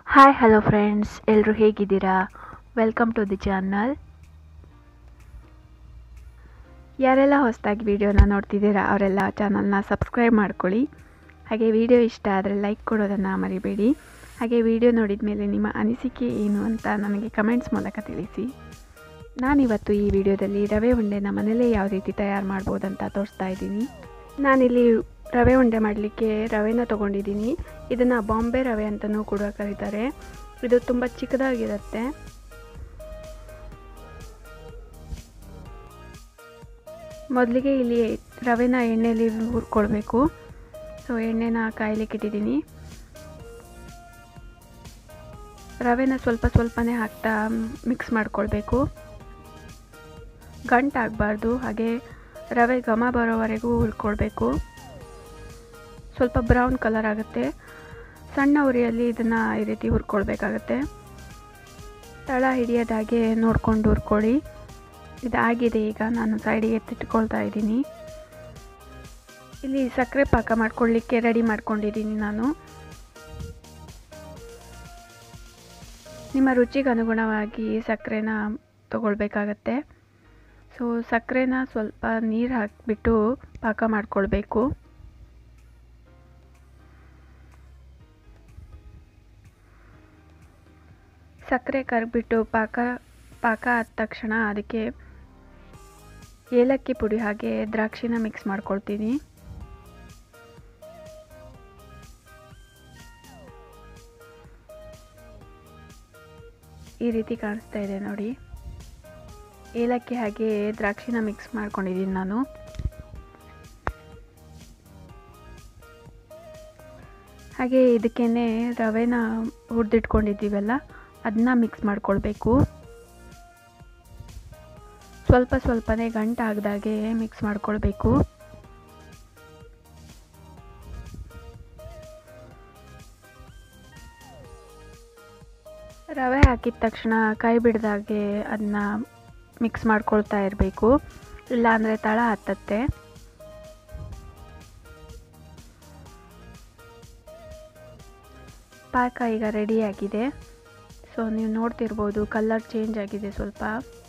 hi hello friends ಎಲ್ಲರೂ ಹೇಗಿದ್ದೀರಾ welcome to the channel ಯಾರೆಲ್ಲ ಹೊಸದಾಗಿ ವಿಡಿಯೋನ ನೋಡ್ತಿದ್ದೀರಾ ಅವರೆಲ್ಲ ಚಾನಲ್ನ ಸಬ್ಸ್ಕ್ರೈಬ್ ಮಾಡ್ಕೊಳ್ಳಿ ಹಾಗೆ ವಿಡಿಯೋ ಇಷ್ಟ ಆದರೆ ಲೈಕ್ ಕೊಡೋದನ್ನು ಮರಿಬೇಡಿ ಹಾಗೆ ವಿಡಿಯೋ ನೋಡಿದ ಮೇಲೆ ನಿಮ್ಮ ಅನಿಸಿಕೆ ಏನು ಅಂತ ನನಗೆ ಕಮೆಂಟ್ಸ್ ಮೂಲಕ ತಿಳಿಸಿ ನಾನಿವತ್ತು ಈ ವಿಡಿಯೋದಲ್ಲಿ ರವೆ ಉಂಡೆನ ಮನೇಲೇ ಯಾವ ರೀತಿ ತಯಾರು ಮಾಡ್ಬೋದಂತ ತೋರಿಸ್ತಾ ಇದ್ದೀನಿ ನಾನಿಲ್ಲಿ ರವೆ ಉಂಡೆ ಮಾಡಲಿಕ್ಕೆ ರವೆನ ತೊಗೊಂಡಿದ್ದೀನಿ ಇದನ್ನು ಬಾಂಬೆ ರವೆ ಅಂತಲೂ ಕೂಡ ಕರೀತಾರೆ ಇದು ತುಂಬ ಚಿಕ್ಕದಾಗಿರುತ್ತೆ ಮೊದಲಿಗೆ ಇಲ್ಲಿ ರವೆನ ಎಣ್ಣೆಯಲ್ಲಿ ಹುರ್ಕೊಳ್ಬೇಕು ಸೊ ಎಣ್ಣೆನ ಕಾಯ್ಲಿಕ್ಕೆ ಇಟ್ಟಿದ್ದೀನಿ ರವೆನ ಸ್ವಲ್ಪ ಸ್ವಲ್ಪನೇ ಹಾಕ್ತಾ ಮಿಕ್ಸ್ ಮಾಡ್ಕೊಳ್ಬೇಕು ಗಂಟಾಗಬಾರ್ದು ಹಾಗೆ ರವೆ ಘಮ ಬರೋವರೆಗೂ ಹುರ್ಕೊಳ್ಬೇಕು ಸ್ವಲ್ಪ ಬ್ರೌನ್ ಕಲರ್ ಆಗುತ್ತೆ ಸಣ್ಣ ಉರಿಯಲ್ಲಿ ಇದನ್ನು ಈ ರೀತಿ ಹುರ್ಕೊಳ್ಬೇಕಾಗತ್ತೆ ತಳ ಹಿಡಿಯೋದಾಗೆ ನೋಡ್ಕೊಂಡು ಹುರ್ಕೊಳ್ಳಿ ಇದಾಗಿದೆ ಈಗ ನಾನು ಸೈಡಿಗೆ ಎತ್ತಿಟ್ಕೊಳ್ತಾ ಇದ್ದೀನಿ ಇಲ್ಲಿ ಸಕ್ಕರೆ ಪಾಕ ಮಾಡ್ಕೊಳ್ಳಿಕ್ಕೆ ರೆಡಿ ಮಾಡ್ಕೊಂಡಿದ್ದೀನಿ ನಾನು ನಿಮ್ಮ ರುಚಿಗೆ ಅನುಗುಣವಾಗಿ ಸಕ್ಕರೆನ ತಗೊಳ್ಬೇಕಾಗತ್ತೆ ಸೊ ಸಕ್ಕರೆನ ಸ್ವಲ್ಪ ನೀರು ಹಾಕಿಬಿಟ್ಟು ಪಾಕ ಮಾಡ್ಕೊಳ್ಬೇಕು ಸಕ್ಕರೆ ಕರಗಿಬಿಟ್ಟು ಪಾಕ ಪಾಕ ಆದ ತಕ್ಷಣ ಅದಕ್ಕೆ ಏಲಕ್ಕಿ ಪುಡಿ ಹಾಗೆ ದ್ರಾಕ್ಷಿನ ಮಿಕ್ಸ್ ಮಾಡ್ಕೊಳ್ತೀನಿ ಈ ರೀತಿ ಕಾಣಿಸ್ತಾ ಇದೆ ನೋಡಿ ಏಲಕ್ಕಿ ಹಾಗೆ ದ್ರಾಕ್ಷಿನ ಮಿಕ್ಸ್ ಮಾಡ್ಕೊಂಡಿದ್ದೀನಿ ನಾನು ಹಾಗೆ ಇದಕ್ಕೇನೆ ರವೆನ ಹುರಿದಿಟ್ಕೊಂಡಿದ್ದೀವಲ್ಲ ಅದನ್ನ ಮಿಕ್ಸ್ ಮಾಡ್ಕೊಳ್ಬೇಕು ಸ್ವಲ್ಪ ಸ್ವಲ್ಪನೇ ಗಂಟು ಆಗದಾಗೆ ಮಿಕ್ಸ್ ಮಾಡ್ಕೊಳ್ಬೇಕು ರವೆ ಹಾಕಿದ ತಕ್ಷಣ ಕೈ ಬಿಡ್ದಾಗೆ ಅದನ್ನ ಮಿಕ್ಸ್ ಮಾಡ್ಕೊಳ್ತಾ ಇರಬೇಕು ಇಲ್ಲಾಂದರೆ ತಳ ಹತ್ತತ್ತೆ ಪಾಕ ಈಗ ರೆಡಿಯಾಗಿದೆ ಸೊ ನೀವು ನೋಡ್ತಿರ್ಬೋದು ಕಲರ್ ಚೇಂಜ್ ಆಗಿದೆ ಸ್ವಲ್ಪ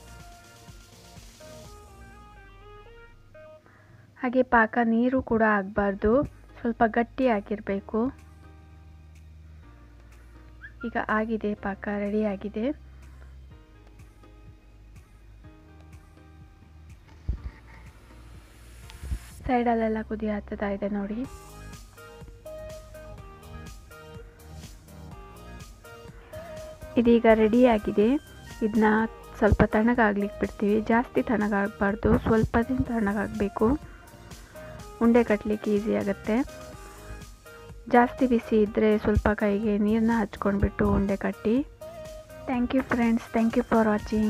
ಹಾಗೆ ಪಾಕ ನೀರು ಕೂಡ ಆಗಬಾರ್ದು ಸ್ವಲ್ಪ ಗಟ್ಟಿ ಆಗಿರಬೇಕು ಈಗ ಆಗಿದೆ ಪಾಕ ರೆಡಿ ಆಗಿದೆ ಸೈಡಲ್ಲೆಲ್ಲ ಕುದಿ ಹತ್ತುತ್ತಾ ಇದೆ ನೋಡಿ ಇದೀಗ ರೆಡಿ ಆಗಿದೆ ಇದನ್ನ ಸ್ವಲ್ಪ ತಣ್ಣಗಾಗ್ಲಿಕ್ಕೆ ಬಿಡ್ತೀವಿ ಜಾಸ್ತಿ ತಣ್ಣಗಾಗಬಾರ್ದು ಸ್ವಲ್ಪ ದಿನ ತಣ್ಣಗಾಗಬೇಕು ಉಂಡೆ ಕಟ್ಟಲಿಕ್ಕೆ ಈಸಿ ಆಗುತ್ತೆ ಜಾಸ್ತಿ ಬಿಸಿ ಇದ್ದರೆ ಸ್ವಲ್ಪ ಕೈಗೆ ನೀರನ್ನ ಹಚ್ಕೊಂಡ್ಬಿಟ್ಟು ಉಂಡೆ ಕಟ್ಟಿ thank you friends thank you for watching